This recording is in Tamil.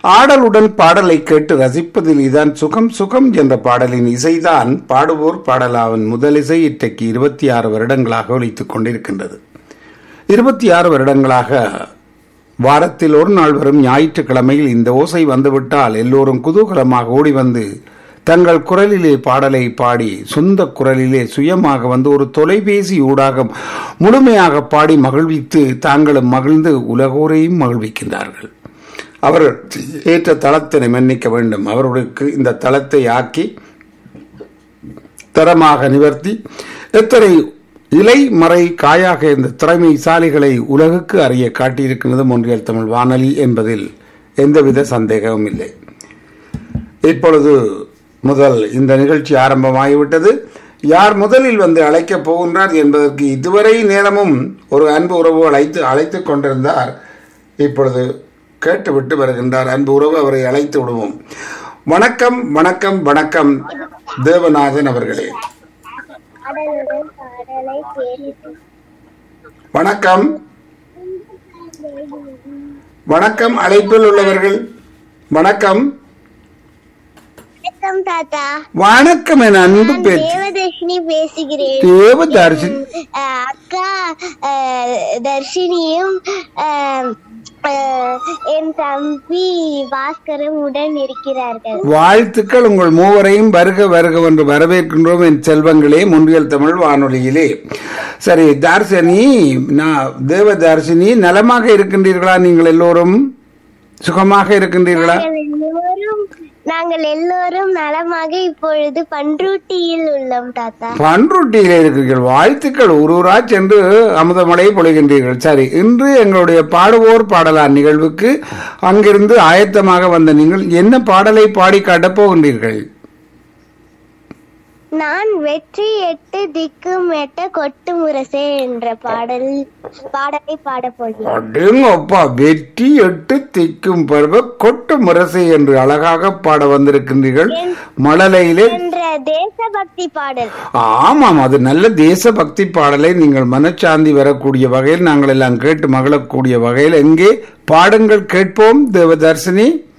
ஆடலுடன் பாடலை கேட்டு ரசிப்பதில் இதான் சுகம் சுகம் என்ற பாடலின் இசைதான் பாடுவோர் பாடலாவின் முதல் இசை இன்றைக்கு இருபத்தி ஆறு வருடங்களாக ஒலித்துக் கொண்டிருக்கின்றது இருபத்தி ஆறு வருடங்களாக வாரத்தில் ஒரு நாள் வரும் ஞாயிற்றுக்கிழமையில் இந்த ஓசை வந்துவிட்டால் எல்லோரும் குதூகலமாக ஓடி வந்து தங்கள் குரலிலே பாடலை பாடி சொந்த குரலிலே சுயமாக வந்து ஒரு தொலைபேசி ஊடாக முழுமையாக பாடி மகிழ்வித்து தாங்களும் மகிழ்ந்து உலகோரையும் மகிழ்விக்கின்றார்கள் அவர் ஏற்ற தளத்தினை மன்னிக்க வேண்டும் அவர்களுக்கு இந்த தளத்தை ஆக்கி தரமாக நிவர்த்தி எத்தனை இலை மறை காயாக இந்த திறமைசாலிகளை உலகுக்கு அறிய காட்டியிருக்கிறது ஒன்றியல் தமிழ் வானொலி என்பதில் எந்தவித சந்தேகமும் இல்லை இப்பொழுது முதல் இந்த நிகழ்ச்சி ஆரம்பமாகிவிட்டது யார் முதலில் வந்து அழைக்கப் போகின்றார் என்பதற்கு இதுவரை நேரமும் ஒரு அன்பு உறவு அழைத்து அழைத்துக் கொண்டிருந்தார் இப்பொழுது கேட்டுவிட்டு வருகின்றார் அன்பு உறவு அவரை அழைத்து விடுவோம் வணக்கம் வணக்கம் வணக்கம் தேவநாதன் அவர்களே பாடலுடன் பாடலை கேட்டு வணக்கம் வணக்கம் அழைப்பில் உள்ளவர்கள் வணக்கம் வணக்கம் தாத்தா வணக்கம் என் அன்பு நான் பேச்சு தேவதர்ஷினி பேசுகிறேன் தேவதர்ஷி அஹ், அக்கா அஹ், தர்ஷினியும் அஹ், அஹ், என் தம்பி பாஸ்கரும் உடன் இருக்கிறார்கள் வாழ்த்துக்கள் உங்கள் மூவரையும் வருக வருக என்று வரவேற்கின்றோம் என் செல்வங்களே முன்றியல் தமிழ் வானொலியிலே சரி தார்சனி நான் தேவதார்சினி நலமாக இருக்கின்றீர்களா நீங்கள் எல்லோரும் சுகமாக இருக்கின்றீர்களா நாங்கள் எல்லோரும் நாங்கள் எல்லோரும் நலமாக இப்பொழுது பன்ருட்டியில் உள்ளோம் தாத்தா பன்ருட்டியிலே இருக்கிறீர்கள் வாழ்த்துக்கள் ஒரு ஊரா சென்று அமுதமலை பொழிகின்றீர்கள் சரி இன்று எங்களுடைய பாடுவோர் பாடலார் நிகழ்வுக்கு அங்கிருந்து ஆயத்தமாக வந்த நீங்கள் என்ன பாடலை பாடி காட்டப் போகின்றீர்கள் நான் வெற்றி எட்டு திக்கும் எட்ட கொட்டு முரசே என்ற பாடல் பாடலை பாடப் போகிறேன் அடேங்கப்பா வெற்றி எட்டு திக்கும் பருவ கொட்டு முரசை என்று அழகாக பாட வந்திருக்கின்றீர்கள் மழலையிலே என்ற தேசபக்தி பாடல் ஆமாம் அது நல்ல தேசபக்தி பாடலை நீங்கள் மனச்சாந்தி வரக்கூடிய வகையில் நாங்கள் எல்லாம் கேட்டு மகிழக்கூடிய வகையில் எங்கே பாடுங்கள் கேட்போம் தேவதர்சினி